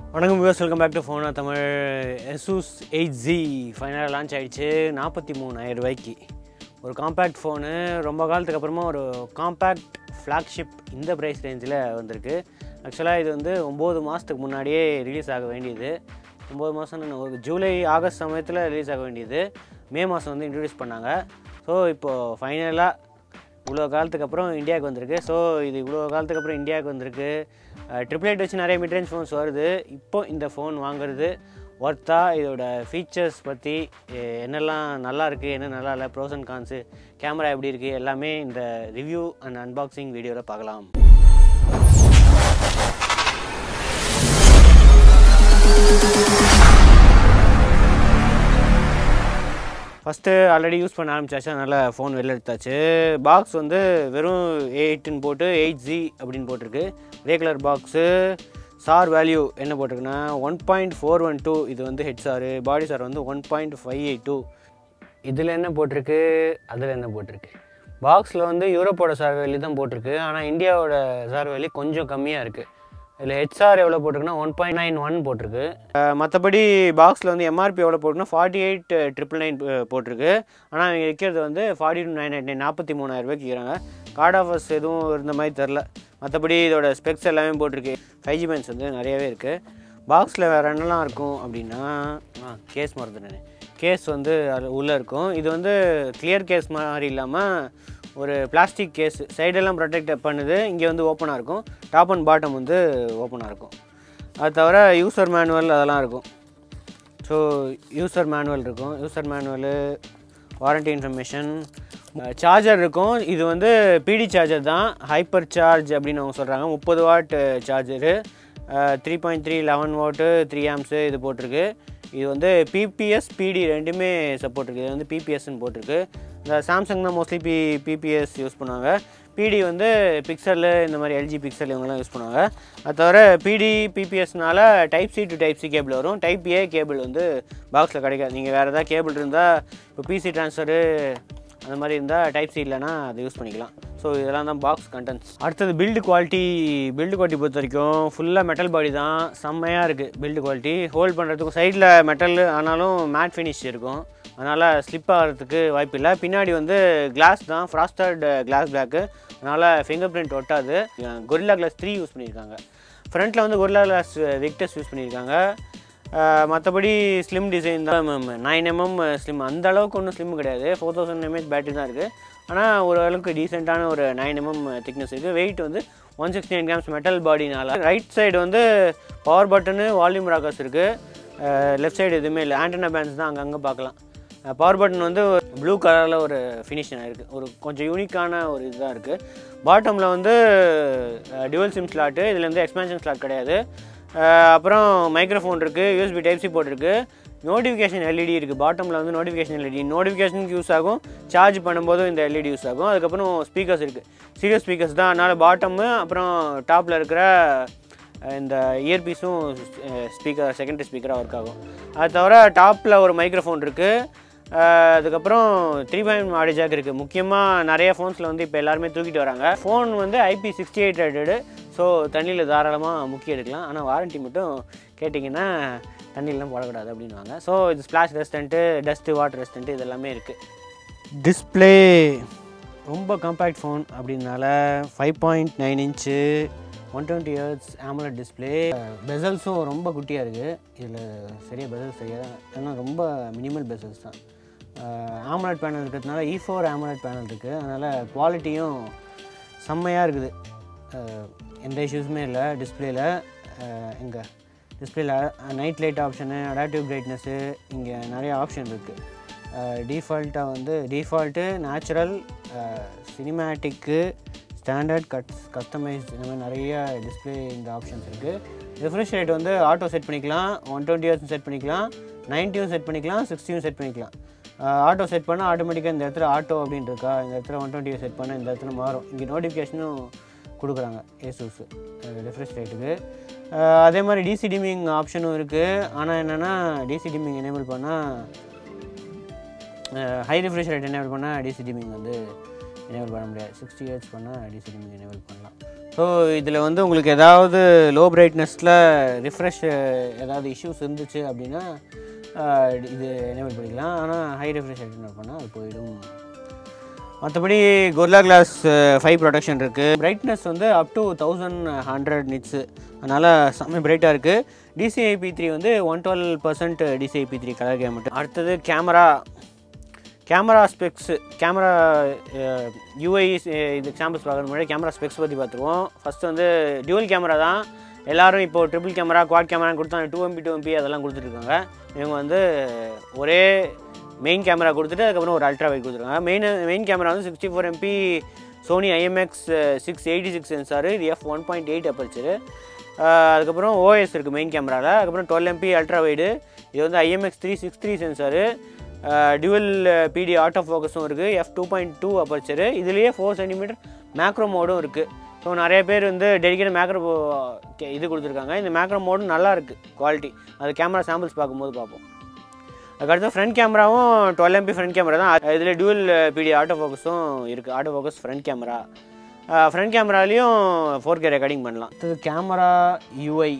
வணக்கம் views welcome back to ஃபோனா தமிழ் எஸ்யூஸ் எயிட் ஜி ஃபைனலாக லான்ச் ஆயிடுச்சு நாற்பத்தி மூணாயிரம் ரூபாய்க்கு ஒரு காம்பேக்ட் ஃபோனு ரொம்ப காலத்துக்கு அப்புறமா ஒரு காம்பேக்ட் ஃப்ளாக்ஷிப் இந்த ப்ரைஸ் ரேஞ்சில் வந்திருக்கு ஆக்சுவலாக இது வந்து ஒம்பது மாதத்துக்கு முன்னாடியே ரிலீஸ் ஆக வேண்டியது ஒம்பது மாதம் ஒரு ஜூலை ஆகஸ்ட் சமயத்தில் ரிலீஸ் ஆக வேண்டியது மே மாதம் வந்து இன்ட்ரடியூஸ் பண்ணாங்க ஸோ இப்போது ஃபைனலாக இவ்வளோ காலத்துக்கு அப்புறம் இந்தியாவுக்கு வந்திருக்கு ஸோ இது இவ்வளோ காலத்துக்கு அப்புறம் இந்தியாவுக்கு வந்திருக்கு ட்ரிபிள் எயிட் வச்சு நிறைய மிட்ரேஞ்ச் ஃபோன்ஸ் வருது இப்போ இந்த ஃபோன் வாங்குறது ஒர்த்தா இதோட ஃபீச்சர்ஸ் பற்றி எ- என்னெல்லாம் நல்லா இருக்குது என்ன நல்லா இல்லை ப்ரோஸ் அண்ட் கான்ஸு கேமரா எப்படி இருக்குது எல்லாமே இந்த ரிவ்யூ அண்ட் அன்பாக்சிங் வீடியோவில் பார்க்கலாம் ஃபஸ்ட்டு ஆல்ரெடி யூஸ் பண்ண ஆரம்பிச்சாச்சு அதனால் ஃபோன் வெளில எடுத்தாச்சு பாக்ஸ் வந்து வெறும் எயிட்டுன்னு போட்டு எயிட் ஜி அப்படின்னு போட்டிருக்கு grey colour box SAR value என்ன போட்டிருக்குன்னா one point four one two இது வந்து ஹெட் சாரு பாடி சார் வந்து one point five eight two இதில் என்ன போட்டிருக்கு அதில் என்ன போட்டிருக்கு பாக்ஸில் வந்து யூரோப்போட சார் வேல்யூ தான் போட்டிருக்கு ஆனால் இந்தியாவோட சார் வேல்யூ கொஞ்சம் கம்மியாக இருக்குது இதில் ஹெச்ஆர் எவ்வளோ போட்டிருக்குன்னா ஒன் பாயிண்ட் நைன் ஒன் போட்டிருக்கு மற்றபடி பாக்ஸில் வந்து எம்ஆர்பி எவ்வளோ போட்டிருக்குன்னா ஃபார்ட்டி எயிட் ட்ரிபிள் நைன் போட்டிருக்கு ஆனால் அவங்க விற்கிறது வந்து ஃபார்ட்டி டூ நைன் நைன் நாற்பத்தி மூணாயிரம் ரூபாய்க்கு விற்கிறாங்க கார்டு ஆஃபர்ஸ் எதுவும் இருந்த மாதிரி தெரில மற்றபடி இதோட ஸ்பெக்ஸ் எல்லாமே போட்டிருக்கு ஃபைவ் ஜி பேன்ஸ் வந்து நிறையவே இருக்குது பாக்ஸில் வேறு என்னெல்லாம் இருக்கும் அப்படின்னா கேஸ் மறந்துட்டேன் கேஸ் வந்து அது உள்ளே இருக்கும் இது வந்து கிளியர் கேஸ் மாதிரி இல்லாமல் ஒரு பிளாஸ்டிக் கேஸ் சைடெல்லாம் ப்ரொடெக்ட் பண்ணுது இங்கே வந்து ஓப்பனாக இருக்கும் டாப் அண்ட் பாட்டம் வந்து ஓப்பனாக இருக்கும் அது தவிர யூசர் மேனுவல் அதெல்லாம் இருக்கும் ஸோ யூசர் மேனுவல் இருக்கும் user manual warranty information charger இருக்கும் இது வந்து பிடி சார்ஜர் தான் ஹைப்பர் சார்ஜ் அப்படின்னு அவங்க சொல்கிறாங்க முப்பது watt charger three point three eleven watt three amps இது போட்டிருக்கு இது வந்து பிபிஎஸ் பிடி ரெண்டுமே சப்போர்ட் இருக்குது இது வந்து பிபிஎஸ்ன்னு போட்டிருக்கு இந்த சாம்சங் தான் மோஸ்ட்லி பி பிபிஎஸ் யூஸ் பண்ணுவாங்க பிடி வந்து பிக்சல் இந்த மாதிரி எல்ஜி பிக்சல் இவங்கெல்லாம் யூஸ் பண்ணுவாங்க அது தவிர பிடி பிபிஎஸ்னால type C to type C cable வரும் டைப் ஏ கேபிள் வந்து பாக்ஸில் கிடைக்காது நீங்கள் வேறு ஏதாவது கேபிள் இருந்தால் இப்போ பிசி ட்ரான்ஸ்ஃபரு அந்த மாதிரி இருந்தால் டைப் சி இல்லைன்னா அதை யூஸ் பண்ணிக்கலாம் ஸோ இதெல்லாம் தான் பாக்ஸ் கண்டென்ட்ஸ் அடுத்தது பில்டு குவாலிட்டி பில்டு குவாலிட்டி பொறுத்த வரைக்கும் ஃபுல்லாக மெட்டல் பாடி தான் செம்மையாக இருக்குது பில்டு குவாலிட்டி ஹோல்ட் பண்ணுறதுக்கும் சைடில் மெட்டல் ஆனாலும் மேட் ஃபினிஷ் இருக்கும் அதனால் ஸ்லிப் ஆகிறதுக்கு வாய்ப்பு இல்லை பின்னாடி வந்து கிளாஸ் தான் ஃப்ராஸ்டட் கிளாஸ் பிளாக்கு அதனால் ஃபிங்கர் பிரிண்ட் ஒட்டாது கொரில்லா கிளாஸ் த்ரீ யூஸ் பண்ணியிருக்காங்க ஃப்ரண்ட்டில் வந்து கொரில்லா கிளாஸ் விக்டஸ் யூஸ் பண்ணியிருக்காங்க மற்றபடி ஸ்லிம் டிசைன் தான் நைன் எம்எம் ஸ்லிம் அந்த அளவுக்கு ஒன்றும் ஸ்லிம் கிடையாது ஃபோர் தௌசண்ட் எம்ஏஹெச் பேட்டரி தான் இருக்குது ஆனால் ஓரளவுக்கு டீசெண்டான ஒரு நைன் எம்எம் திக்னஸ் இருக்குது வெயிட் வந்து one sixty nine grams metal பாடினால ரைட் சைடு வந்து பவர் பட்டனு வால்யூம் ராக்கர்ஸ் இருக்குது லெஃப்ட் சைடு எதுவுமே இல்லை ஆண்டனா பேண்ட்ஸ் தான் அங்கங்கே பார்க்கலாம் பவர் பட்டன் வந்து ப்ளூ கலரில் ஒரு ஃபினிஷிங் இருக்குது ஒரு கொஞ்சம் யூனிக்கான ஒரு இதுதான் இருக்குது பாட்டமில் வந்து டியூவல் சிம் ஸ்லாட்டு இதில் வந்து எக்ஸ்பேன்ஷன் ஸ்லாட் கிடையாது அஹ் அப்புறம் மைக்ரோஃபோன் இருக்குது யூஎஸ்பி டைப் சி போட்டிருக்கு நோட்டிஃபிகேஷன் எல்இடி இருக்குது பாட்டமில் வந்து நோட்டிஃபிகேஷன் எல்இடி நோட்டிஃபிகேஷனுக்கு யூஸ் ஆகும் சார்ஜ் பண்ணும்போதும் இந்த எல்இடி யூஸ் ஆகும் அதுக்கப்புறம் ஸ்பீக்கர்ஸ் இருக்குது சீரியஸ் ஸ்பீக்கர்ஸ் தான் அதனால் பாட்டமு அப்புறம் டாப்பில் இருக்கிற அஹ் இந்த இயர்பீஸும் ஸ்பீக்கர் செகண்டரி ஸ்பீக்கராக ஒர்க் ஆகும் அது தவிர டாப்பில் ஒரு மைக்ரோஃபோன் இருக்குது அதுக்கப்புறம் த்ரீ பாயிண்ட் ஆடி ஜாக் இருக்குது முக்கியமாக நிறைய ஃபோன்ஸில் வந்து இப்போ எல்லாருமே தூக்கிட்டு வராங்க ஃபோன் வந்து IP sixty eight rated so தண்ணியில் தாராளமாக முக்கி எடுக்கலாம் ஆனால் வாரண்ட்டி மட்டும் கேட்டிங்கன்னா தண்ணியிலாம் போடக்கூடாது அப்படின்வாங்க ஸோ இது splash resistant dust water resistant இது எல்லாமே இருக்குது டிஸ்பிளே ரொம்ப காம்பேக்ட் ஃபோன் அப்படின்னால five point nine inch one twenty hertz AMOLED display பெசல்ஸும் ரொம்ப குட்டியாக இருக்குது இதில் சரியாக பெசல்ஸ் தெரியாது ஏன்னா ரொம்ப மினிமல் பெசல்ஸ் தான் ஆமலட் பேனல் இருக்கிறதுனால இ ஃபோர் ஆமலட் பேனல் இருக்குது அதனால் குவாலிட்டியும் செம்மையாக இருக்குது அஹ், எந்த இஷ்யூஸுமே இல்லை டிஸ்பிளேயில் இங்கே டிஸ்பிளேல night light option adaptive brightness இங்கே நிறைய ஆப்ஷன் இருக்குது டிஃபால்ட்டாக வந்து டிஃபால்ட்டு நேச்சுரல் சினிமேட்டிக்கு ஸ்டாண்டர்ட் கட்ஸ் கஸ்டமைஸ் இந்த மாதிரி நிறைய டிஸ்பிளே இந்த ஆப்ஷன்ஸ் இருக்குது ரிஃப்ரெஷ் ரேட் வந்து ஆட்டோ செட் பண்ணிக்கலாம் ஒன் டுவெண்ட்டி ஹவர்ஸ் செட் பண்ணிக்கலாம் நைன்ட்டியும் செட் பண்ணிக்கலாம் சிக்ஸ்டியும் செட் பண்ணிக்கலாம் ஆட்டோ செட் பண்ணால் ஆட்டோமேட்டிக்காக இந்த இடத்துல ஆட்டோ அப்படின்னு இருக்கா இந்த இடத்துல ஒன் டுவெண்ட்டி செட் பண்ணால் இந்த இடத்துல மாறும் இங்கே நோட்டிஃபிகேஷனும் கொடுக்குறாங்க ஏசூஸ் ரிஃப்ரெஷ் ரேட்டுக்கு அதே மாதிரி டிசி டிமிங் ஆப்ஷனும் இருக்குது ஆனால் என்னென்னா டிசி டிமிங் எனேபிள் பண்ணால் ஹை ரிஃப்ரெஷ் ரேட் எனேபிள் பண்ணால் டிசி டிமிங் வந்து எனேபிள் பண்ண முடியாது சிக்ஸ்டி ஹெட்ஸ் பண்ணால் டிசி டிமிங் எனேபிள் பண்ணலாம் ஸோ ஸோ இதில் வந்து உங்களுக்கு ஏதாவது லோ பிரைட்னஸில் ரிஃப்ரெஷ் ஏதாவது இஷ்யூஸ் இருந்துச்சு அப்படின்னா ஆஹ், இது எனேபிள் பண்ணிக்கலாம் ஆனால் ஹை ரெஃப்ரெஷ் என்ன பண்ணால் அது போயிடும் மற்றபடி கொர்லா கிளாஸ் ஃபைவ் ப்ரொடெக்ஷன் இருக்குது பிரைட்னஸ் வந்து up to thousand hundred nits அதனால் செம்ம பிரைட்டாக இருக்குது டிசிஐபி த்ரீ வந்து one twelve percent DCIP three colour gamut அடுத்தது camera camera specs camera UI இது சாம்பிள்ஸ் பார்க்கறது முன்னாடி கேமரா ஸ்பெக்ஸ் பற்றி பார்த்துருவோம் ஃபஸ்ட்டு வந்து டியூவல் கேமரா தான் எல்லாரும் இப்போ ட்ரிபிள் கேமரா குவாட் கேமரா கொடுத்தா டூ எம்பி டூ எம்பி அதெல்லாம் கொடுத்துட்ருக்காங்க இவங்க வந்து ஒரே மெயின் கேமரா கொடுத்துட்டு அதுக்கப்புறம் ஒரு அல்ட்ரா வைட் கொடுத்துருக்காங்க மெயின் மெயின் கேமரா வந்து sixty four MP Sony IMX six eighty six sensor இது F one point eight aperture அதுக்கப்புறம் ஓஎஸ் இருக்குது மெயின் கேமராவில் அதுக்கப்புறம் டுவெல் எம்பி அல்ட்ரா வைடு இது வந்து IMX three six three sensor dual PD auto ஃபோக்கஸும் இருக்குது F two point two aperture இதுலேயே ஃபோர் சென்டிமீட்டர் மேக்ரோ மோடும் இருக்குது ஸோ நிறைய பேர் வந்து டெடிக்கேட் மேக்ரோ இது கொடுத்துருக்காங்க இந்த மேக்ரோ மோடும் நல்லா இருக்குது குவாலிட்டி அது கேமரா சாம்பிள்ஸ் பார்க்கும்போது பார்ப்போம் அதுக்கடுத்து ஃப்ரண்ட் கேமராவும் டுவெல் எம்பி ஃப்ரண்ட் கேமரா தான் இதில் டியூவல் பிடி ஆட்டோ ஃபோக்கஸும் இருக்குது auto focus front camera front கேமராலையும் ஃபோர் கே ரெக்கார்டிங் பண்ணலாம் இது கேமரா யூஐ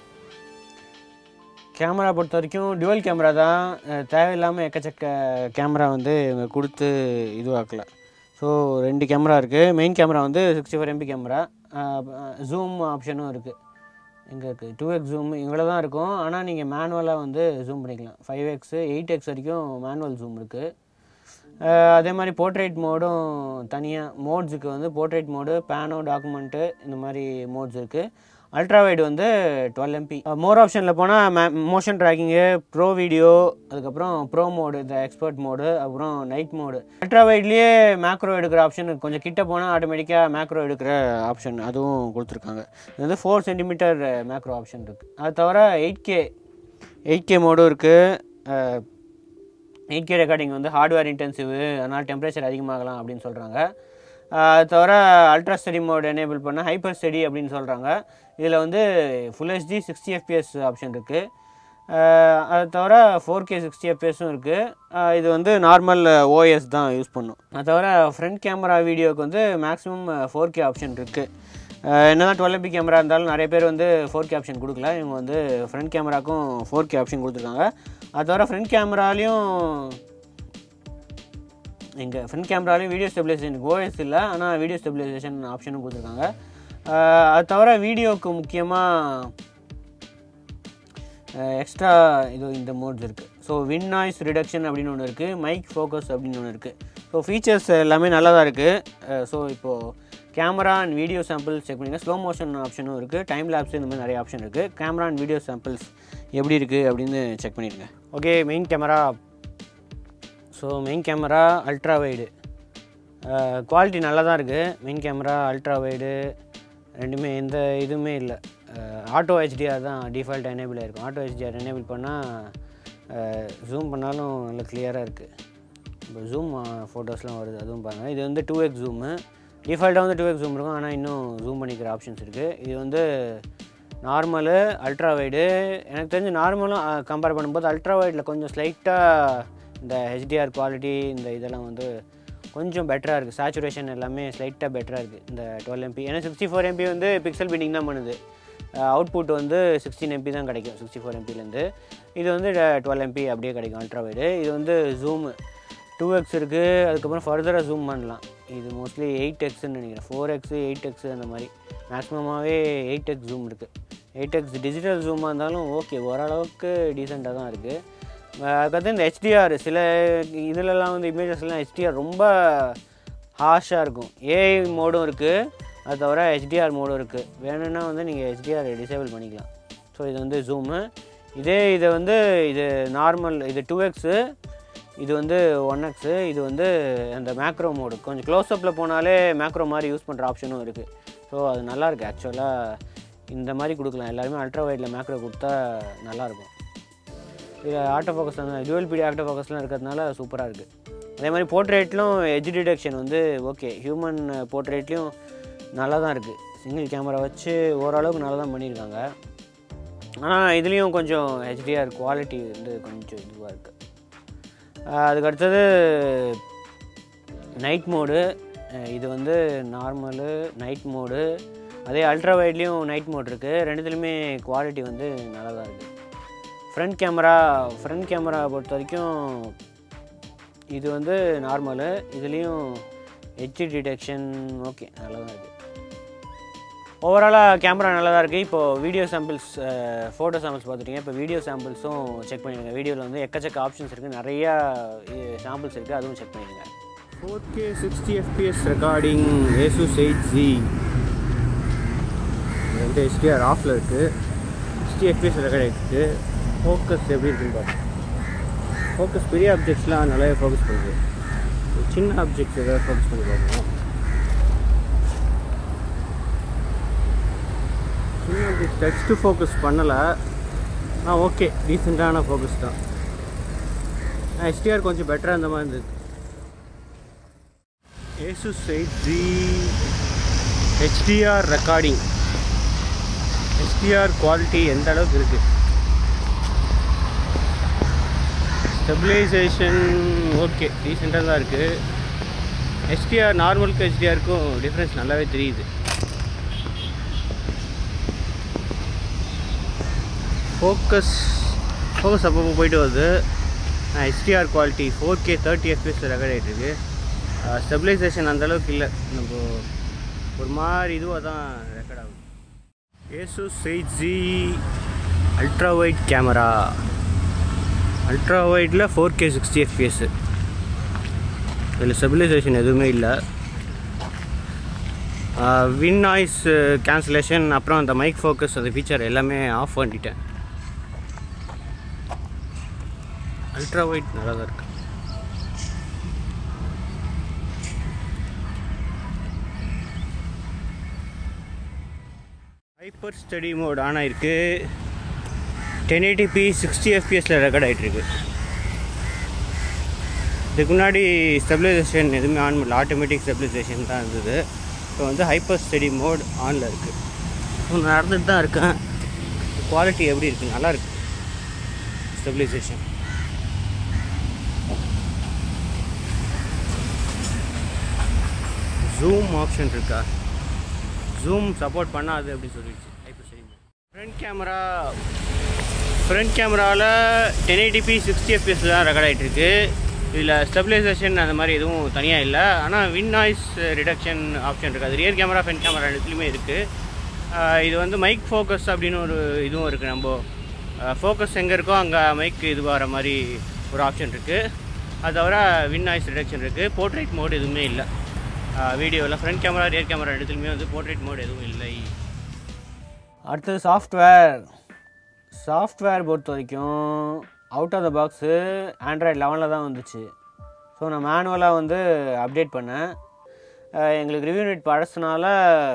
கேமரா பொறுத்த வரைக்கும் டுவல் கேமரா தான் அஹ் தேவையில்லாமல் எக்கச்சக்க கேமரா வந்து இவங்க கொடுத்து இதுவாக்கல ஸோ ரெண்டு கேமரா இருக்குது மெயின் கேமரா வந்து sixty four MP camera zoom ஆப்ஷனும் இருக்குது எங்கே இருக்குது டூ எக்ஸ் ஜூம் இவ்வளோ தான் இருக்கும் ஆனால் நீங்கள் மேனுவலாக வந்து ஜூம் பண்ணிக்கலாம் ஃபைவ் எக்ஸு எயிட் எக்ஸ் வரைக்கும் மேனுவல் ஜூம் இருக்குது அதே மாதிரி போர்ட்ரேட் மோடும் தனியாக மோட்ஸுக்கு வந்து போர்ட்ரேட் மோடு பேனோ டாக்குமெண்ட்டு இந்த மாதிரி மோட்ஸ் இருக்குது அல்ட்ரா வைடு வந்து டுவெல் எம்பி மோர் ஆப்ஷனில் போனால் மோஷன் ட்ராக்கிங்கு ப்ரோ வீடியோ அதுக்கப்புறம் ப்ரோ மோடு இந்த எக்ஸ்பர்ட் மோடு அப்புறம் நைட் மோடு அல்ட்ரா வைட்லேயே மேக்ரோ எடுக்கிற ஆப்ஷன் கொஞ்சம் கிட்ட போனால் ஆட்டோமேட்டிக்காக மேக்ரோ எடுக்கிற ஆப்ஷன் அதுவும் கொடுத்துருக்காங்க இது வந்து ஃபோர் சென்டிமீட்டர் மேக்ரோ ஆப்ஷன் இருக்குது அது தவிர எயிட் கே எயிட் கே மோடும் இருக்குது எயிட் கே ரெக்கார்டிங் வந்து ஹார்ட்வேர் இன்டென்சிவ் அதனால் டெம்பரேச்சர் அதிகமாகலாம் அப்படின்னு சொல்கிறாங்க அது தவிர அல்ட்ரா ஸ்டடி மோட் எனேபிள் பண்ண ஹைப்பர் ஸ்டடி அப்படின்னு சொல்கிறாங்க இதில் வந்து full HD sixty FPS option இருக்குது அது தவிர ஃபோர் கே சிக்ஸ்டி எஃப்பிஎஸும் இருக்குது இது வந்து நார்மல் ஓஎஸ் தான் யூஸ் பண்ணும் அது தவிர ஃப்ரண்ட் கேமரா வீடியோவுக்கு வந்து மேக்ஸிமம் ஃபோர் கே ஆப்ஷன் இருக்குது என்ன தான் டுவெல் எம்பி கேமரா இருந்தாலும் நிறைய பேர் வந்து ஃபோர் கே ஆப்ஷன் கொடுக்கல இவங்க வந்து ஃப்ரண்ட் கேமராக்கும் ஃபோர் கே ஆப்ஷன் கொடுத்துருக்காங்க அது தவிர ஃப்ரண்ட் கேமராலையும் எங்கள் ஃப்ரண்ட் கேமராலையும் வீடியோ ஸ்டெபிலைசேஷன் ஓஎஸ் இல்லை ஆனால் வீடியோ ஸ்டெபிலைசேஷன் ஆப்ஷனும் கொடுத்துருக்காங்க அஹ் அது தவிர வீடியோவுக்கு முக்கியமாக எக்ஸ்ட்ரா இது இந்த மோட்ஸ் இருக்குது ஸோ வின் நாய்ஸ் ரிடக்ஷன் அப்படின்னு ஒன்று இருக்குது மைக் ஃபோக்கஸ் அப்படின்னு ஒன்று இருக்குது ஸோ ஃபீச்சர்ஸ் எல்லாமே நல்லா தான் இருக்குது ஸோ இப்போது camera and video samples check பண்ணிங்க ஸ்லோ மோஷன் ஆப்ஷனும் இருக்குது டைம் லேப்ஸ் இந்த மாதிரி நிறைய ஆப்ஷன் இருக்குது கேமரா அண்ட் வீடியோ சாம்பிள்ஸ் எப்படி இருக்குது அப்படின்னு செக் பண்ணிடுங்க okay main camera so main camera ultra wide quality நல்லா தான் இருக்குது மெயின் கேமரா அல்ட்ரா வைடு ரெண்டுமே எந்த இதுவுமே இல்லை ஆட்டோ ஹெச்டிஆர் தான் டிஃபால்ட் எனேபிள் ஆயிருக்கும் ஆட்டோ ஹெச்டிஆர் எனேபிள் பண்ணால் ஜூம் பண்ணாலும் நல்லா கிளியராக இருக்குது இப்போ ஜூம் ஃபோட்டோஸ்லாம் வருது அதுவும் பாருங்கள் இது வந்து டூ எக்ஸ் ஜூமு டிஃபால்ட்டாக வந்து டூ எக்ஸ் ஜூம் இருக்கும் ஆனால் இன்னும் ஜூம் பண்ணிக்கிற ஆப்ஷன்ஸ் இருக்குது இது வந்து நார்மலு அல்ட்ரா வைடு எனக்கு தெரிஞ்சு நார்மலும் கம்பேர் பண்ணும்போது அல்ட்ரா வைடில் கொஞ்சம் ஸ்லைட்டாக இந்த ஹெச்டிஆர் குவாலிட்டி இந்த இதெல்லாம் வந்து கொஞ்சம் பெட்டராக இருக்குது சேச்சுரேஷன் எல்லாமே ஸ்லைட்டாக பெட்டராக இருக்குது இந்த டுவெல் எம்பி ஏன்னா சிக்ஸ்டி ஃபோர் எம்பி வந்து பிக்சல் பில்டிங் தான் பண்ணுது அவுட்புட் வந்து சிக்ஸ்டீன் எம்பி தான் கிடைக்கும் சிக்ஸ்டி ஃபோர் எம்பிலேருந்து இது வந்து டுவெல் எம்பி அப்படியே கிடைக்கும் அல்ட்ரா வைடு இது வந்து ஜூமு டூ எக்ஸ் இருக்குது அதுக்கப்புறம் ஃபர்தராக ஜூம் பண்ணலாம் இது மோஸ்ட்லி எயிட் எக்ஸ்ன்னு நினைக்கிறேன் ஃபோர் எக்ஸு எயிட் எக்ஸு அந்த மாதிரி மேக்ஸிமமாகவே எயிட் எக்ஸ் ஜூம் இருக்குது எயிட் எக்ஸ் டிஜிட்டல் ஜூமாக இருந்தாலும் ஓகே ஓரளவுக்கு டீசெண்டாக தான் இருக்குது அதுக்கடுத்து இந்த ஹெச்டிஆர் சில இதிலலாம் வந்து இமேஜஸ்லாம் ஹெச்டிஆர் ரொம்ப ஹார்ஷாக இருக்கும் ஏஐ மோடும் இருக்குது அது தவிர ஹெச்டிஆர் மோடும் இருக்குது வேணும்னா வந்து நீங்கள் ஹெச்டிஆர் டிசேபிள் பண்ணிக்கலாம் ஸோ இது வந்து ஜூமு இதே இதை வந்து இது நார்மல் இது டூ எக்ஸு இது வந்து ஒன் எக்ஸு இது வந்து அந்த மேக்ரோ மோடு கொஞ்சம் க்ளோஸ்அப்பில் போனாலே மேக்ரோ மாதிரி யூஸ் பண்ணுற ஆப்ஷனும் இருக்குது ஸோ அது நல்லாயிருக்கு ஆக்சுவலாக இந்த மாதிரி கொடுக்கலாம் எல்லாருமே அல்ட்ரா வைடில் மேக்ரோ கொடுத்தா நல்லாயிருக்கும் இது ஆட்டோ ஃபோக்கஸ் வந்து டுவல் பிடி ஆட்டோ ஃபோக்கஸ்லாம் இருக்கிறதுனால சூப்பராக இருக்குது அதே மாதிரி போர்ட்ரேட்லும் எஜ் டிடெக்ஷன் வந்து ஓகே ஹியூமன் போர்ட்ரேட்லேயும் நல்லா தான் இருக்குது சிங்கிள் கேமரா வச்சு ஓரளவுக்கு நல்லா தான் பண்ணியிருக்காங்க ஆனால் இதுலேயும் கொஞ்சம் ஹெச்டிஆர் குவாலிட்டி வந்து கொஞ்சம் இதுவாக இருக்குது அதுக்கு அடுத்தது நைட் மோடு இது வந்து நார்மலு நைட் மோடு அதே அல்ட்ரா வைட்லேயும் நைட் மோட் இருக்குது ரெண்டுத்துலேயுமே குவாலிட்டி வந்து நல்லா தான் இருக்குது ஃப்ரண்ட் கேமரா ஃப்ரண்ட் கேமரா பொறுத்த வரைக்கும் இது வந்து நார்மலு இதுலேயும் ஹெச்டி டிடெக்ஷன் ஓகே நல்லா தான் இருக்குது ஓவராலாக கேமரா நல்லா தான் இருக்குது இப்போது வீடியோ சாம்பிள்ஸ் ஃபோட்டோ சாம்பிள்ஸ் பார்த்துட்டீங்க இப்போ வீடியோ சாம்பிள்ஸும் செக் பண்ணிடுங்க வீடியோவில் வந்து எக்கச்சக்க ஆப்ஷன்ஸ் இருக்குது நிறையா சாம்பிள்ஸ் இருக்குது அதுவும் செக் பண்ணிடுங்க four K sixty FPS recording Asus eight G வந்து ஹெச்டிஆர் ஆஃபில் இருக்குது சிக்ஸ்டி எஃபிஎஸ் ரெக்கார்ட் ஆகிருக்கு ஃபோக்கஸ் எப்படி இருக்குன்னு பார்த்து ஃபோக்கஸ் பெரிய ஆப்ஜெக்ட்ஸ்லாம் நல்லாவே ஃபோக்கஸ் பண்ணுது சின்ன ஆப்ஜெக்ட்ஸ் ஏதாவது ஃபோக்கஸ் பண்ணி பார்க்கணும் சின்ன ஆப்ஜெக்ட் டெக்ஸ்ட்டு ஃபோக்கஸ் பண்ணலை ஆ ஓகே டீசெண்டான ஃபோக்கஸ் தான் ஹெச்டிஆர் கொஞ்சம் பெட்டராக இருந்த மாதிரி இருந்தது Asus eight G HDR recording HDR quality எந்த அளவுக்கு இருக்குது ஸ்டெபிலைசேஷன் ஓகே டீசெண்டாக தான் இருக்குது ஹெச்டிஆர் நார்மலுக்கு ஹெச்டிஆருக்கும் டிஃப்ரென்ஸ் நல்லாவே தெரியுது ஃபோக்கஸ் ஃபோக்கஸ் அப்பப்போ போயிட்டு வருது HDR quality four K thirty FPS record ஆகிட்டுருக்கு ஸ்டெபிலைசேஷன் அந்தளவுக்கு இல்லை நம்ம ஒரு மாதிரி இதுவாக தான் ரெக்கார்ட் ஆகுது Asus eight G ultra wide camera ultra வைடில் ஃபோர் கே சிக்ஸ்டி எஃபிஎஸ் இதில் ஸ்டெபிலைசேஷன் எதுவுமே இல்லை வின் நாய்ஸ் கேன்சலேஷன் அப்புறம் அந்த மைக் ஃபோக்கஸ் அந்த ஃபீச்சர் எல்லாமே ஆஃப் பண்ணிட்டேன் அல்ட்ரா வைட் நல்லா தான் இருக்கு ஹைப்பர் ஸ்டடி மோட் ஆன் ஆயிருக்கு டென் எயிட்டிபி சிக்ஸ்டி எஃபிஎஸில் ரெக்கார்ட் ஆகிட்டுருக்கு இதுக்கு முன்னாடி ஸ்டெபிலைசேஷன் எதுவுமே ஆன் பண்ணல ஆட்டோமேட்டிக் ஸ்டெபிலைசேஷன் தான் இருந்தது இப்போ வந்து ஹைப்பர் ஸ்டடி மோட் ஆனில் இருக்குது இப்போ நடந்துட்டு தான் இருக்கேன் குவாலிட்டி எப்படி இருக்குது நல்லா இருக்கு ஸ்டெபிலைசேஷன் ஜூம் ஆப்ஷன் இருக்கா ஜூம் சப்போர்ட் பண்ணாது அப்படின்னு சொல்லிடுச்சு hyper steady mode front camera front கேமராவில் டென் எயிட்டிபி சிக்ஸ்டி எஃபிஎஸில் தான் ரெக்கார்ட் ஆகிட்டு இருக்கு இதில் ஸ்டெபிலைசேஷன் அந்த மாதிரி எதுவும் தனியாக இல்லை ஆனால் வின் நாய்ஸ் ரிடக்ஷன் ஆப்ஷன் இருக்குது அது ரியர் கேமரா ஃப்ரண்ட் கேமரா ரெண்டுத்துலையுமே இருக்குது இது வந்து மைக் ஃபோக்கஸ் அப்படின்னு ஒரு இதுவும் இருக்குது நம்ம ஃபோக்கஸ் எங்கே இருக்கோ அங்கே மைக் இது வர மாதிரி ஒரு ஆப்ஷன் இருக்குது அது தவிர வின் நாய்ஸ் ரிடக்ஷன் இருக்குது போர்ட்ரேட் மோட் எதுவுமே இல்லை வீடியோவில் ஃப்ரண்ட் கேமரா ரியர் கேமரா ரெண்டுத்துலையுமே வந்து போர்ட்ரேட் மோட் எதுவும் இல்லை அடுத்தது சாஃப்ட்வேர் சாஃப்ட்வேர் பொறுத்த வரைக்கும் out of the box Android லெவனில் தான் வந்துச்சு ஸோ நான் மேனுவலாக வந்து அப்டேட் பண்ணேன் அஹ் எங்களுக்கு ரிவ்யூ நெட் பழசுனால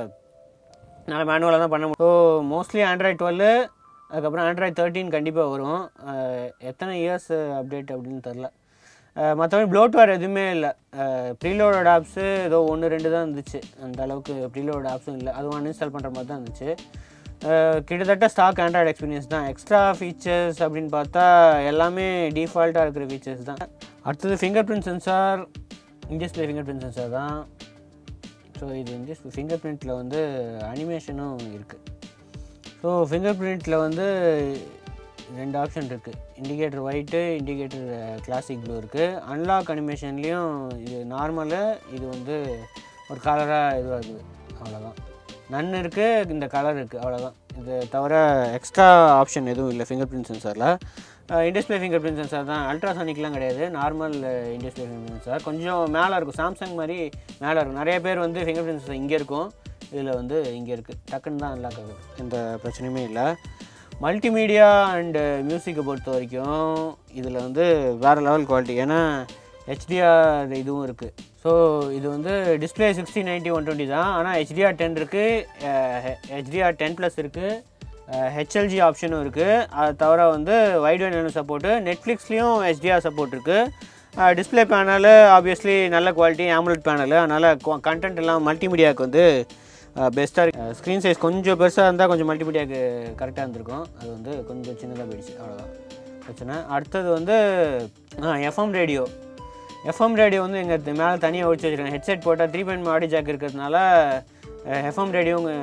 நான் மேனுவலாக தான் பண்ண முடியும் ஸோ மோஸ்ட்லி ஆண்ட்ராய்ட் டுவெல் அதுக்கப்புறம் ஆண்ட்ராய்ட் தேர்ட்டின் கண்டிப்பாக வரும் அஹ் எத்தனை இயர்ஸ் அப்டேட் அப்படின்னு தெரில மற்றபடி ப்ளோட்வேர் எதுவுமே இல்லை ப்ரீலோடட் ஆப்ஸு ஏதோ ஒன்று ரெண்டு தான் இருந்துச்சு அந்த அளவுக்கு ப்ரீலோட் ஆப்ஸும் இல்லை அதுவும் அன்இன்ஸ்டால் பண்ணுற மாதிரி தான் இருந்துச்சு அஹ் கிட்டத்தட்ட ஸ்டாக் ஆண்ட்ராய்டு எக்ஸ்பீரியன்ஸ் தான் எக்ஸ்ட்ரா ஃபீச்சர்ஸ் அப்படின்னு பார்த்தா எல்லாமே டிஃபால்ட்டாக இருக்கிற ஃபீச்சர்ஸ் தான் அடுத்தது finger print sensor in display finger print sensor தான் ஸோ இது இன்டிஸ் ஃபிங்கர் பிரிண்ட்டில் வந்து அனிமேஷனும் இருக்குது ஸோ ஃபிங்கர் பிரிண்ட்டில் வந்து ரெண்டு ஆப்ஷன் இருக்குது indicator white indicator classic blue இருக்குது அன்லாக் அனிமேஷன்லேயும் இது நார்மலு இது வந்து ஒரு கலராக இதுவாக இருக்குது அவ்வளோதான் நன் இருக்குது இந்த கலர் இருக்குது அவ்வளோதான் இது தவிர எக்ஸ்ட்ரா ஆப்ஷன் எதுவும் இல்லை ஃபிங்கர் பிரிண்ட் சென்சாரில் இன்டிஸ்பிளே ஃபிங்கர் பிரிண்ட் சென்சார் தான் அல்ட்ராசானிக்லாம் கிடையாது நார்மல் இன்டிஸ்பிளே ஃபிங்கர் சென்சார் கொஞ்சம் மேலே இருக்கும் சாம்சங் மாதிரி மேலே இருக்கும் நிறைய பேர் வந்து ஃபிங்கர் பிரிண்ட் சென்சார் இங்கே இருக்கும் இதில் வந்து இங்கே இருக்குது டக்குன்னு தான் அன்லாக் ஆகுது எந்த பிரச்சனையுமே இல்லை மல்டிமீடியா அண்டு மியூசிக்கை பொறுத்த வரைக்கும் இதில் வந்து வேறு லெவல் குவாலிட்டி ஏன்னா ஹெச்டிஆர் இதுவும் இருக்குது ஸோ இது வந்து display sixty ninety one twenty தான் ஆனால் ஹெச்டிஆர் டென் இருக்குது ஹெச்டிஆர் டென் ப்ளஸ் இருக்குது ஹெச்எல்ஜி ஆப்ஷனும் இருக்குது அது தவிர வந்து வைட் வேணும் சப்போர்ட்டு நெட்ஃப்ளிக்ஸ்லேயும் ஹெச்டிஆர் சப்போர்ட் இருக்குது டிஸ்பிளே பேனலு ஆப்வியஸ்லி நல்ல குவாலிட்டி ஆம்லெட் பேனலு அதனால் கண்டென்ட் எல்லாம் மல்டிமீடியாவுக்கு வந்து பெஸ்ட்டாக இருக்கு ஸ்க்ரீன் சைஸ் கொஞ்சம் பெருசாக இருந்தால் கொஞ்சம் மல்டிமீடியாவுக்கு கரெக்டாக இருந்திருக்கும் அது வந்து கொஞ்சம் சின்னதாக போயிடுச்சு அவ்வளோதான் பிரச்சனை அடுத்தது வந்து எஃப்எம் ரேடியோ எஃப்எம் ரேடியோ வந்து எங்கள் மேலே தனியாக ஒழிச்சு வச்சுருக்காங்க ஹெட்செட் போட்டால் த்ரீ பாயிண்ட் ஆடி ஜாக் இருக்கிறதுனால எஃப்எம் ரேடியோ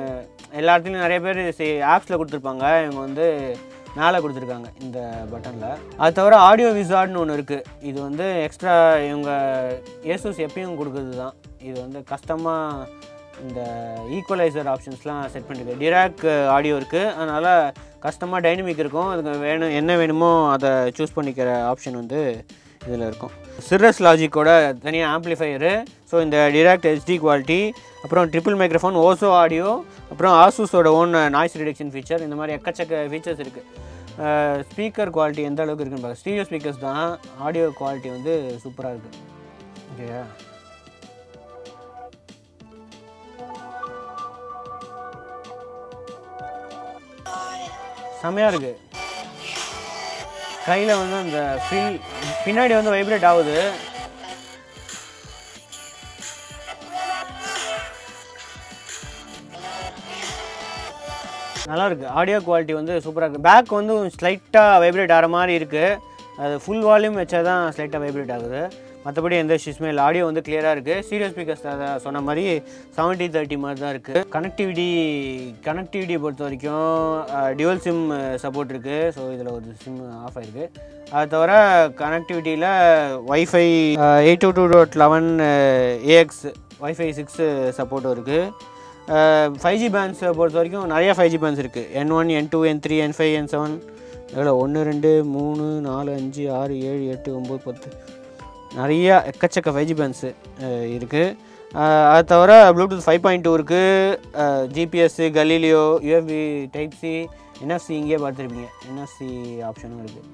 எல்லா இடத்துலையும் நிறைய பேர் ஆப்ஸில் கொடுத்துருப்பாங்க இவங்க வந்து மேலே கொடுத்துருக்காங்க இந்த பட்டனில் அது தவிர ஆடியோ விசார்ட்னு ஒன்று இருக்குது இது வந்து எக்ஸ்ட்ரா இவங்க ஏசூஸ் எப்பயும் கொடுக்குறது தான் இது வந்து கஷ்டமாக இந்த ஈக்குவலைசர் ஆப்ஷன்ஸ்லாம் செட் பண்ணிருக்கு டிராக் ஆடியோ இருக்குது அதனால் கஷ்டமாக டைனமிக் இருக்கும் அதுக்கு வேணும் என்ன வேணுமோ அதை சூஸ் பண்ணிக்கிற ஆப்ஷன் வந்து இதில் இருக்கும் சிரஸ் லாஜிக்கோட தனியாக ஆம்ப்ளிஃபையரு ஸோ இந்த டிராக்ட் ஹெச்டி குவாலிட்டி அப்புறம் ட்ரிபிள் மைக்ரோஃபோன் ஓசோ ஆடியோ அப்புறம் ஆசூஸோட ஓன் நாய்ஸ் ரிடக்ஷன் ஃபீச்சர் இந்த மாதிரி எக்கச்சக்க ஃபீச்சர்ஸ் இருக்குது ஸ்பீக்கர் குவாலிட்டி எந்த அளவுக்கு இருக்குன்னு பார்க்க ஸ்டீரியோ ஸ்பீக்கர்ஸ் தான் ஆடியோ குவாலிட்டி வந்து சூப்பராக இருக்குது ஓகேயா செமையாக இருக்குது கையில் வந்து அந்த ஃபீல் பின்னாடி வந்து வைப்ரேட் ஆகுது நல்லா இருக்கு ஆடியோ குவாலிட்டி வந்து சூப்பராக இருக்குது பேக் வந்து ஸ்லைட்டாக வைப்ரேட் ஆகிற மாதிரி இருக்குது அது ஃபுல் வால்யூம் வச்சா தான் ஸ்லைட்டாக வைப்ரேட் ஆகுது மற்றபடி எந்த இஷ்யூஸுமே இல்லை ஆடியோ வந்து கிளியராக இருக்குது சீரியஸ் ஸ்பீக்கர்ஸ் சொன்ன மாதிரி செவன்ட்டி தேர்ட்டி மாதிரி தான் இருக்குது கனெக்டிவிட்டி கனெக்டிவிட்டியை பொறுத்த வரைக்கும் டியூவல் சிம் சப்போர்ட் இருக்குது ஸோ இதில் ஒரு சிம் ஆஃப் ஆயிருக்கு அது தவிர கனெக்டிவிட்டியில் wifi eight two two dot eleven AX wifi six சப்போர்ட்டும் இருக்குது ஃபைவ் ஜி பேண்ட்ஸை பொறுத்த வரைக்கும் நிறைய ஃபைவ் ஜி பேண்ட்ஸ் இருக்குது N one N two N three N five N seven எவ்வளோ ஒன்று ரெண்டு மூணு நாலு அஞ்சு ஆறு ஏழு எட்டு ஒம்பது பத்து நிறைய எக்கச்சக்க ஃபைவ் ஜி பேண்ட்ஸு இருக்குது அது தவிர ப்ளூடூத் ஃபைவ் பாயிண்ட் டூ இருக்குது ஜிபிஎஸ்ஸு கலீலியோ யூஎஃபி டைப் சி என்எஃப்சி இங்கேயே பார்த்துருப்பீங்க என்எஃப்சி ஆப்ஷனும் இருக்குது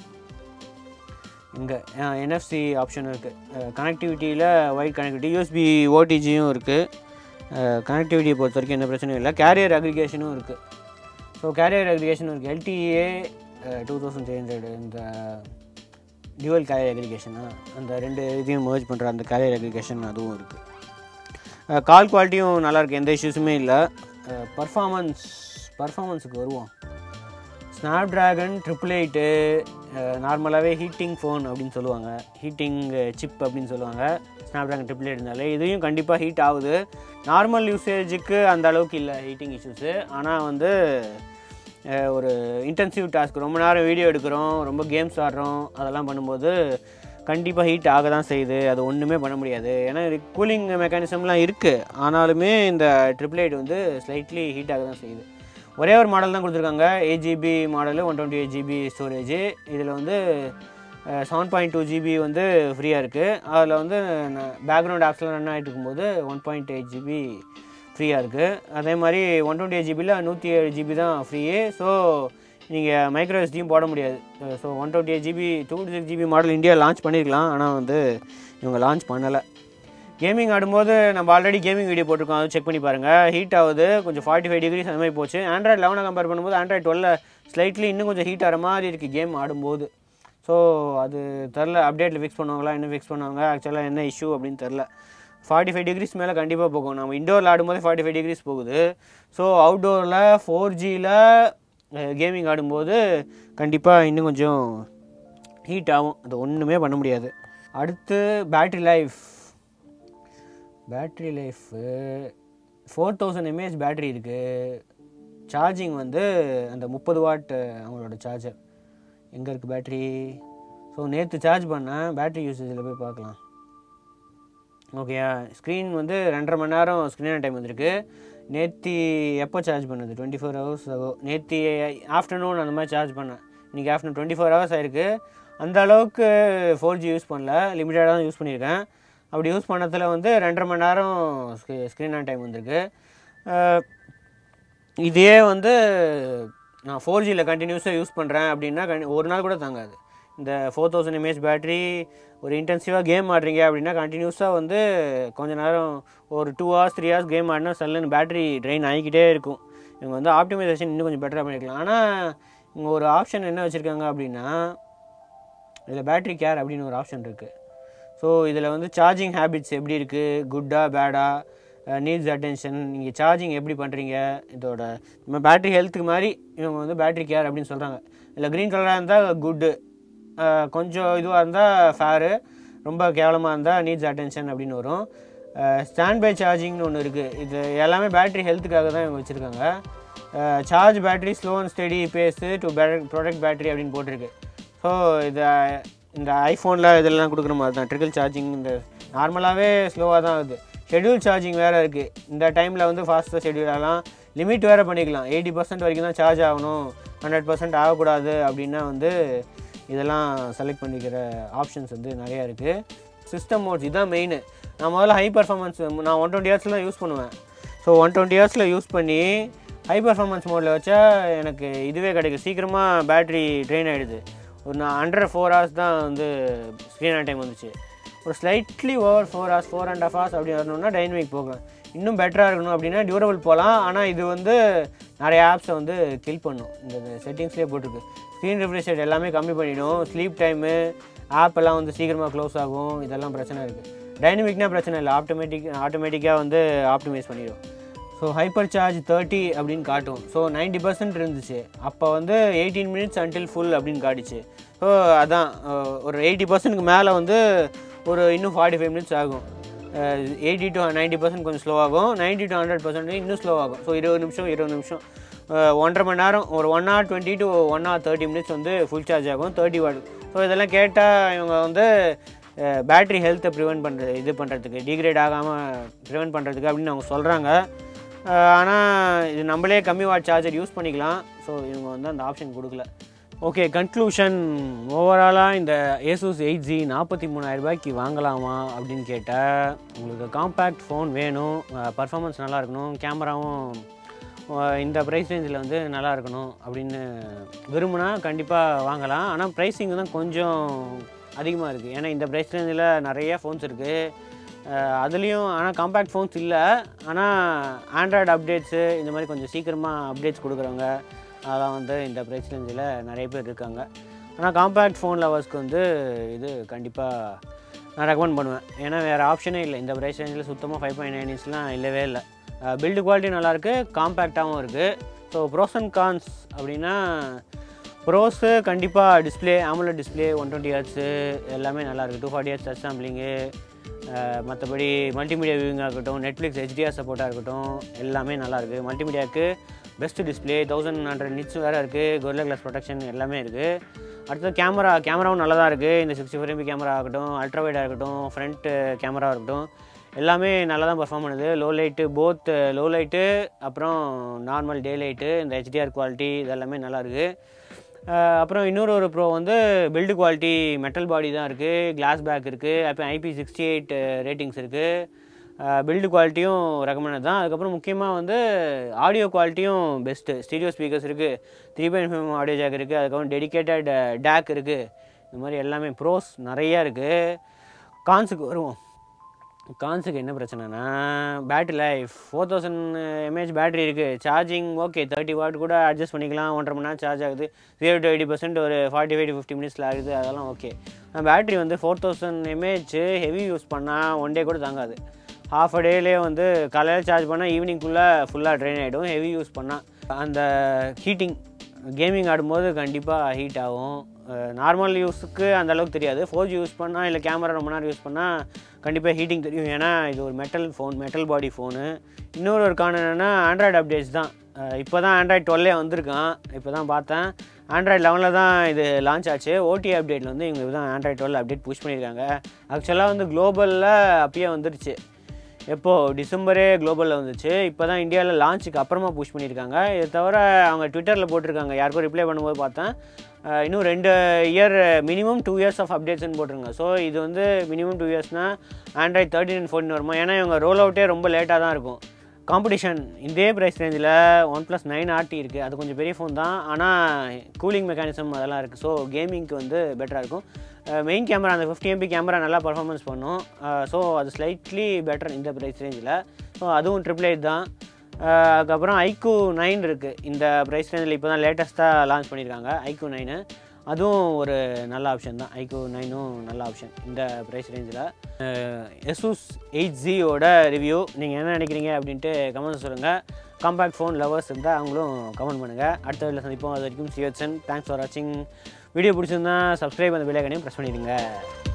இங்கே என்எஃப்சி ஆப்ஷன் இருக்குது கனெக்டிவிட்டியில் ஒயிட் கனெக்டிவிட்டி யூஎஸ்பி ஓடிஜியும் இருக்குது கனெக்டிவிட்டியை பொறுத்த வரைக்கும் எந்த பிரச்சனையும் இல்லை கேரியர் அக்ரிகேஷனும் இருக்குது ஸோ கேரியர் அக்ரிகேஷனும் இருக்குது LTE A two thousand three hundred இந்த டியூவல் கேரியர் அக்ரிகேஷனா அந்த ரெண்டு இதையும் merge பண்ணுற அந்த கேரியர் அக்ரிகேஷன் அதுவும் இருக்குது கால் குவாலிட்டியும் நல்லாயிருக்கு எந்த இஷ்யூஸுமே இல்லை பர்ஃபாமன்ஸ் பர்ஃபாமன்ஸுக்கு வருவோம் ஸ்னாப் ட்ராகன் ட்ரிபிள் எயிட்டு நார்மலாகவே ஹீட்டிங் ஃபோன் அப்படின்னு சொல்லுவாங்க ஹீட்டிங் சிப் அப்படின்னு சொல்லுவாங்க ஸ்னாப் ட்ராகன் ட்ரிபிள் எயிட் இருந்தாலே இதையும் கண்டிப்பாக ஹீட் ஆகுது நார்மல் யூசேஜுக்கு அந்த அளவுக்கு இல்லை ஹீட்டிங் இஷ்யூஸு ஆனால் வந்து அஹ், ஒரு இன்டென்சிவ் டாஸ்க் ரொம்ப நேரம் வீடியோ எடுக்கிறோம் ரொம்ப கேம்ஸ் ஆடுறோம் அதெல்லாம் பண்ணும்போது கண்டிப்பாக ஹீட் ஆக தான் செய்யுது அது ஒன்றுமே பண்ண முடியாது ஏன்னா கூலிங் மெக்கானிசம்லாம் இருக்குது ஆனாலுமே இந்த ட்ரிபிள் எயிட் வந்து ஸ்லைட்லி ஹீட் ஆக தான் செய்யுது ஒரே ஒரு மாடல் தான் கொடுத்துருக்காங்க eight GB model one twenty eight GB storage இதில் வந்து செவன் பாயிண்ட் டூ ஜிபி வந்து ஃப்ரீயாக இருக்குது அதில் வந்து பேக்ரவுண்ட் ஆப்ஸ்லாம் ரன் ஆகிட்டு இருக்கும்போது ஒன் பாயிண்ட் எயிட் ஜிபி ஃப்ரீயாக இருக்குது அதே மாதிரி ஒன் டுவெண்ட்டி எயிட் ஜிபியில் நூற்றி ஏழு ஜிபி தான் ஃப்ரீ ஸோ நீங்கள் மைக்ரோ எஸ்டியும் போட முடியாது so one twenty eight GB two six GB model India launch பண்ணியிருக்கலாம் ஆனால் வந்து இவங்க லான்ச் பண்ணலை கேமிங் ஆடும்போது நம்ம ஆல்ரெடி கேமிங் வீடியோ போட்டிருக்கோம் அதை செக் பண்ணி பாருங்கள் ஹீட் ஆகுது கொஞ்சம் ஃபார்ட்டி ஃபைவ் டிகிரிஸ் அந்த மாதிரி போச்சு ஆண்ட்ராய்ட் லெவனை கம்பேர் பண்ணும்போது ஆண்ட்ராய்ட் டுவெல்ல ஸ்லைட்லி இன்னும் கொஞ்சம் ஹீட் ஆகிற மாதிரி இருக்குது கேம் ஆடும்போது ஸோ அது தெரில அப்டேட்டில் ஃபிக்ஸ் பண்ணுவாங்களா என்ன ஃபிக்ஸ் பண்ணுவாங்க ஆக்சுவலாக என்ன இஷ்யூ அப்படின்னு தெரில ஃபார்ட்டி ஃபைவ் டிகிரிஸ் மேலே கண்டிப்பாக போகும் நம்ம இண்டோரில் ஆடும்போது ஃபார்ட்டி ஃபைவ் டிகிரிஸ் போகுது ஸோ அவுட்டோரில் ஃபோர் ஜியில் கேமிங் ஆடும்போது கண்டிப்பாக இன்னும் கொஞ்சம் ஹீட் ஆகும் அது ஒன்றுமே பண்ண முடியாது அடுத்து battery life battery life four thousand mAh battery இருக்குது சார்ஜிங் வந்து அந்த முப்பது வாட் அவங்களோட சார்ஜர் எங்கே இருக்குது பேட்ரி ஸோ நேற்று சார்ஜ் பண்ணேன் பேட்ரி யூசேஜில் போய் பார்க்கலாம் ஓகேயா ஸ்க்ரீன் வந்து ரெண்டரை மணி நேரம் ஸ்க்ரீன் டைம் வந்திருக்கு நேற்று எப்போ சார்ஜ் பண்ணது டுவெண்ட்டி ஃபோர் ஹவர்ஸ் ஆகும் நேற்று ஆஃப்டர்நூன் அந்த மாதிரி சார்ஜ் பண்ணேன் இன்றைக்கி ஆஃப்டர்நூன் டுவெண்ட்டி ஃபோர் ஹவர்ஸ் ஆயிருக்கு அந்த அளவுக்கு ஃபோர் ஜி யூஸ் பண்ணல லிமிட்டடாக தான் யூஸ் பண்ணியிருக்கேன் அப்படி யூஸ் பண்ணதில் வந்து ரெண்டரை மணி நேரம் ஸ்க்ரீன் ஆன் டைம் வந்திருக்கு அஹ், இதே வந்து நான் ஃபோர் ஜியில் கண்டினியூஸாக யூஸ் பண்ணுறேன் அப்படின்னா கண்டி ஒரு நாள் கூட தாங்காது இந்த ஃபோர் தௌசண்ட் எம்ஏஹெச் பேட்டரி ஒரு இன்டென்சிவாக கேம் ஆடுறீங்க அப்படின்னா கண்டினியூஸாக வந்து கொஞ்ச நேரம் ஒரு two hours three hours game ஆடினா சல்லுன்னு பேட்டரி ட்ரெயின் ஆகிக்கிட்டே இருக்கும் இவங்க வந்து ஆப்டிமைசேஷன் இன்னும் கொஞ்சம் பெட்டராக பண்ணிக்கலாம் ஆனால் இவங்க ஒரு ஆப்ஷன் என்ன வச்சுருக்காங்க அப்படின்னா இதில் பேட்டரி கேர் அப்படின்னு ஒரு ஆப்ஷன் இருக்குது ஸோ இதில் வந்து சார்ஜிங் ஹேபிட்ஸ் எப்படி இருக்குது குட்டா பேடா நீட்ஸ் அட்டென்ஷன் நீங்கள் சார்ஜிங் எப்படி பண்ணுறீங்க இதோட நம்ம பேட்டரி ஹெல்த்துக்கு மாதிரி இவங்க வந்து பேட்டரி கேர் அப்படின்னு சொல்கிறாங்க இல்லை க்ரீன் கலராக இருந்தால் குட்டு கொஞ்சம் இதுவாக இருந்தால் ஃபேரு ரொம்ப கேவலமாக இருந்தால் நீட்ஸ் அட்டென்ஷன் அப்படின்னு வரும் ஸ்டாண்ட் பை சார்ஜிங்னு ஒன்று இருக்குது இது எல்லாமே பேட்டரி ஹெல்த்துக்காக தான் இவங்க வச்சுருக்காங்க charge battery slow and steady pace to protect battery அப்படின்னு போட்டிருக்கு ஸோ இதை இந்த ஐஃபோனில் இதெல்லாம் கொடுக்குற மாதிரி தான் ட்ரிக்கிள் சார்ஜிங் இந்த நார்மலாகவே ஸ்லோவாக தான் ஆகுது ஷெட்யூல் சார்ஜிங் வேறு இருக்குது இந்த டைமில் வந்து ஃபாஸ்ட்டாக ஷெட்யூல் ஆகலாம் லிமிட் வேறு பண்ணிக்கலாம் எயிட்டி பர்சன்ட் வரைக்கும் தான் சார்ஜ் ஆகணும் ஹண்ட்ரட் பர்சன்ட் ஆகக்கூடாது அப்படின்னா வந்து இதெல்லாம் செலக்ட் பண்ணிக்கிற ஆப்ஷன்ஸ் வந்து நிறையா இருக்குது சிஸ்டம் மோட்ஸ் இதுதான் மெயின் நான் முதல்ல ஹை பர்ஃபார்மன்ஸ் நான் ஒன் டுவெண்ட்டி ஹவர்ஸில் தான் யூஸ் பண்ணுவேன் ஸோ ஒன் டுவெண்ட்டி ஹவர்ஸில் யூஸ் பண்ணி ஹை பர்ஃபார்மன்ஸ் மோடில் வச்சா எனக்கு இதுவே கிடைக்கும் சீக்கிரமாக பேட்ரி ட்ரெயின் ஆகிடுது ஒரு நான் ஹண்ட்ரட் ஃபோர் ஹவர்ஸ் தான் வந்து ஸ்க்ரீன் ஆன் டைம் வந்துச்சு ஒரு slightly over four hours four and half hours அப்படி வரணும்னா டைனமிக் போகும் இன்னும் பெட்டராக இருக்கணும் அப்படின்னா டியூரபிள் போகலாம் ஆனால் இது வந்து நிறைய ஆப்ஸை வந்து கில் பண்ணும் இந்த செட்டிங்ஸ்லேயே போட்டிருக்கு ஸ்க்ரீன் ரிஃப்ரெஷ் ரேட் எல்லாமே கம்மி பண்ணிடும் ஸ்லீப் டைமு ஆப் எல்லாம் வந்து சீக்கிரமாக க்ளோஸ் ஆகும் இதெல்லாம் பிரச்சனை இருக்குது டைனமிக்னா பிரச்சனை இல்லை ஆட்டோமேட்டிக் ஆட்டோமேட்டிக்காக வந்து ஆப்டிமைஸ் பண்ணிடும் ஸோ ஹைப்பர் சார்ஜ் தேர்ட்டி அப்படின்னு காட்டும் ஸோ நைன்டி பர்சன்ட் இருந்துச்சு அப்போ வந்து எயிட்டீன் மினிட்ஸ் அன்டில் ஃபுல் அப்படின்னு காட்டுச்சு ஸோ அதான் அஹ், ஒரு எயிட்டி பர்சன்ட்க்கு மேலே வந்து ஒரு இன்னும் ஃபார்ட்டி ஃபைவ் மினிட்ஸ் ஆகும் எயிட்டி டு நைன்ட்டி பர்சன்ட் கொஞ்சம் ஸ்லோ ஆகும் நைன்ட்டி டு ஹண்ட்ரட் பர்சன்ட் இன்னும் ஸ்லோ ஆகும் ஸோ இருபது நிமிஷம் இருபது நிமிஷம் அஹ், ஒன்றரை மணி நேரம் ஒரு one hour twenty to one hour thirty minutes வந்து ஃபுல் சார்ஜ் ஆகும் தேர்ட்டி வாட் ஸோ இதெல்லாம் கேட்டால் இவங்க வந்து பேட்டரி ஹெல்த்தை ப்ரிவெண்ட் பண்ணுறது இது பண்ணுறதுக்கு டிகிரேட் ஆகாமல் ப்ரிவெண்ட் பண்ணுறதுக்கு அப்படின்னு அவங்க சொல்கிறாங்க ஆனால் இது நம்மளே கம்மி வாட் சார்ஜர் யூஸ் பண்ணிக்கலாம் ஸோ இவங்க வந்து அந்த ஆப்ஷன் கொடுக்கல ஓகே கன்க்ளூஷன் ஓவராலாக இந்த ஏசூஸ் எயிட் ஜி நாற்பத்தி மூணாயிரரூபாய்க்கு வாங்கலாமா அப்படின்னு கேட்டால் உங்களுக்கு காம்பேக்ட் ஃபோன் வேணும் பர்ஃபார்மன்ஸ் நல்லா இருக்கணும் கேமராவும் அஹ் இந்த ப்ரைஸ் ரேஞ்சில் வந்து நல்லா இருக்கணும் அப்படின்னு விரும்புனா கண்டிப்பாக வாங்கலாம் ஆனால் ப்ரைஸிங் தான் கொஞ்சம் அதிகமாக இருக்குது ஏன்னா இந்த ப்ரைஸ் ரேஞ்சில் நிறைய ஃபோன்ஸ் இருக்குது அதுலேயும் ஆனால் காம்பேக்ட் ஃபோன்ஸ் இல்லை ஆனால் ஆண்ட்ராய்டு அப்டேட்ஸு இந்த மாதிரி கொஞ்சம் சீக்கிரமாக அப்டேட்ஸ் கொடுக்குறவங்க அதெல்லாம் வந்து இந்த ப்ரைஸ் ரேஞ்சில் நிறைய பேர் இருக்காங்க ஆனால் காம்பேக்ட் ஃபோன் லவர்ஸ்க்கு வந்து இது கண்டிப்பாக நான் ரெக்கமெண்ட் பண்ணுவேன் ஏன்னா வேறு ஆப்ஷனே இல்லை இந்த ப்ரைஸ் ரேஞ்சில் சுத்தமாக ஃபைவ் பாயிண்ட் நைன் இன்ச்லாம் இல்லவே இல்லை பில்டு குவாலிட்டி நல்லாயிருக்கு காம்பேக்டாகவும் இருக்குது ஸோ ப்ரோஸ் அண்ட் கான்ஸ் அப்படின்னா ப்ரோஸு கண்டிப்பாக display AMOLED display one twenty hertz எல்லாமே நல்லாயிருக்கு two forty hertz touch sampling மற்றபடி மல்டிமீடியா வியூவிங்காக இருக்கட்டும் நெட்ஃப்ளிக்ஸ் ஹெச்டிஆர் சப்போர்ட்டாக இருக்கட்டும் எல்லாமே நல்லாயிருக்கு மல்டிமீடியாவுக்கு best display thousand hundred nits வேறு இருக்குது கொரில்லா கிளாஸ் ப்ரொடெக்ஷன் எல்லாமே இருக்குது அடுத்தது கேமரா கேமராவும் நல்லா தான் இருக்குது இந்த சிக்ஸ்டி ஃபோர் எம்பி கேமரா ஆகட்டும் அல்ட்ரா வைடாக இருக்கட்டும் ஃப்ரண்ட் கேமரா இருக்கட்டும் எல்லாமே நல்லா தான் பர்ஃபார்ம் பண்ணுது low light both low light அப்புறம் நார்மல் டே லைட்டு இந்த ஹெச்டிஆர் குவாலிட்டி இதெல்லாமே நல்லா இருக்குது அஹ் அப்புறம் இன்னொரு ஒரு ப்ரோ வந்து பில்டு குவாலிட்டி மெட்டல் பாடி தான் இருக்குது கிளாஸ் பேக் இருக்குது அப்புறம் ஐபி சிக்ஸ்டி எயிட் ரேட்டிங்ஸ் இருக்குது பில்டு குவாலிட்டியும் ரெக்கமெண்ட் தான் அதுக்கப்புறம் முக்கியமாக வந்து ஆடியோ குவாலிட்டியும் பெஸ்ட்டு ஸ்டீரியோ ஸ்பீக்கர்ஸ் இருக்குது three point five audio jack இருக்குது அதுக்கப்புறம் டெடிகேட்டட் டேக் இருக்குது இந்த மாதிரி எல்லாமே ப்ரோஸ் நிறையா இருக்குது கான்ஸுக்கு வருவோம் கான்ஸுக்கு என்ன பிரச்சனைனா battery life four thousand mAh battery இருக்குது சார்ஜிங் ஓகே தேர்ட்டி வாட் கூட அட்ஜஸ்ட் பண்ணிக்கலாம் ஒன்றரை மணி நேரம் சார்ஜ் ஆகுது ஜீரோ டு எயிட்டி பர்சன்ட் ஒரு ஃபார்ட்டி ஃபைவ் டு ஃபிஃப்டி மினிட்ஸில் ஆகுது அதெல்லாம் ஓகே பேட்டரி வந்து four thousand mAh heavy use பண்ணால் ஒன் டே கூட தாங்காது ஹாஃப் அ டேலேயே வந்து காலையில் சார்ஜ் பண்ணால் ஈவினிங்குள்ளே ஃபுல்லாக ட்ரெயின் ஆகிடும் ஹெவி யூஸ் பண்ணால் அந்த ஹீட்டிங் கேமிங் ஆடும்போது கண்டிப்பாக ஹீட் ஆகும் நார்மல் யூஸுக்கு அந்த அளவுக்கு தெரியாது ஃபோர் ஜி யூஸ் பண்ணால் இல்லை கேமரா ரொம்ப நேரம் யூஸ் பண்ணால் கண்டிப்பாக ஹீட்டிங் தெரியும் ஏன்னா இது ஒரு metal phone metal body phone இன்னொரு ஒரு காரணம் என்னென்னா ஆண்ட்ராய்டு அப்டேட்ஸ் தான் இப்போ தான் ஆண்ட்ராய்டு டுவெல்லே வந்திருக்கான் இப்போ தான் பார்த்தேன் ஆண்ட்ராய்டு லெவனில் தான் இது லான்ச் ஆச்சு ஓடி அப்டேட்டில் வந்து இவங்க தான் ஆண்ட்ராய்டு டுவெல் அப்டேட் புஷ் பண்ணியிருக்காங்க ஆக்சுவலாக வந்து குளோபலில் அப்பயே வந்துருச்சு எப்போ டிசம்பரே குளோபலில் வந்துச்சு இப்போ தான் இந்தியாவில் லான்ச்சுக்கு அப்புறமா புஷ் பண்ணியிருக்காங்க இதை தவிர அவங்க ட்விட்டரில் போட்டிருக்காங்க யாருக்கும் ரிப்ளை பண்ணும்போது பார்த்தேன் அஹ் இன்னும் ரெண்டு year minimum two years of அப்டேட்ஸ்னு போட்டிருங்க ஸோ இது வந்து மினிமம் டூ இயர்ஸ்னால் ஆண்ட்ராய்ட் தேர்ட்டின் அண்ட் ஃபோர்டின் வருமா ஏன்னா இவங்க ரோல் அவுட்டே ரொம்ப லேட்டாக தான் இருக்கும் காம்படிஷன் இதே ப்ரைஸ் ரேஞ்சில் ஒன் ப்ளஸ் நைன் ஆர்டி இருக்குது அது கொஞ்சம் பெரிய ஃபோன் தான் ஆனால் கூலிங் மெக்கானிசம் அதெல்லாம் இருக்குது ஸோ கேமிங்க்கு வந்து பெட்டராக இருக்கும் மெயின் கேமரா அந்த ஃபிஃப்டி எம்பி கேமரா நல்லா பர்ஃபார்மன்ஸ் பண்ணும் ஸோ அது ஸ்லைட்லி பெட்டர் இந்த ப்ரைஸ் ரேஞ்சில் ஸோ அதுவும் ட்ரிபிள் எயிட் தான் அஹ் அதுக்கப்புறம் ஐக்கூ நைன் இருக்குது இந்த ப்ரைஸ் ரேஞ்சில் இப்போ தான் லேட்டஸ்ட்டாக லான்ச் பண்ணியிருக்காங்க ஐக்கூ நைனு அதுவும் ஒரு நல்ல ஆப்ஷன் தான் ஐக்கூ நைனும் நல்ல ஆப்ஷன் இந்த ப்ரைஸ் ரேஞ்சில் எஸ்யூஸ் எயிட் ஜியோட ரிவ்யூ நீங்கள் என்ன நினைக்கிறீங்க அப்படின்ட்டு கமெண்ட் சொல்லுங்கள் காம்பேக்ட் ஃபோன் லவர்ஸ் இருந்தால் அவங்களும் கமெண்ட் பண்ணுங்கள் அடுத்த வீடியோவில் சந்திப்போம் அது வரைக்கும் சிவச்சன் தேங்க்ஸ் ஃபார் வாட்சிங் வீடியோ பிடிச்சிருந்தா சப்ஸ்கிரைப் அந்த பெல்லைக்கனையும் ப்ரெஸ் பண்ணிடுங்க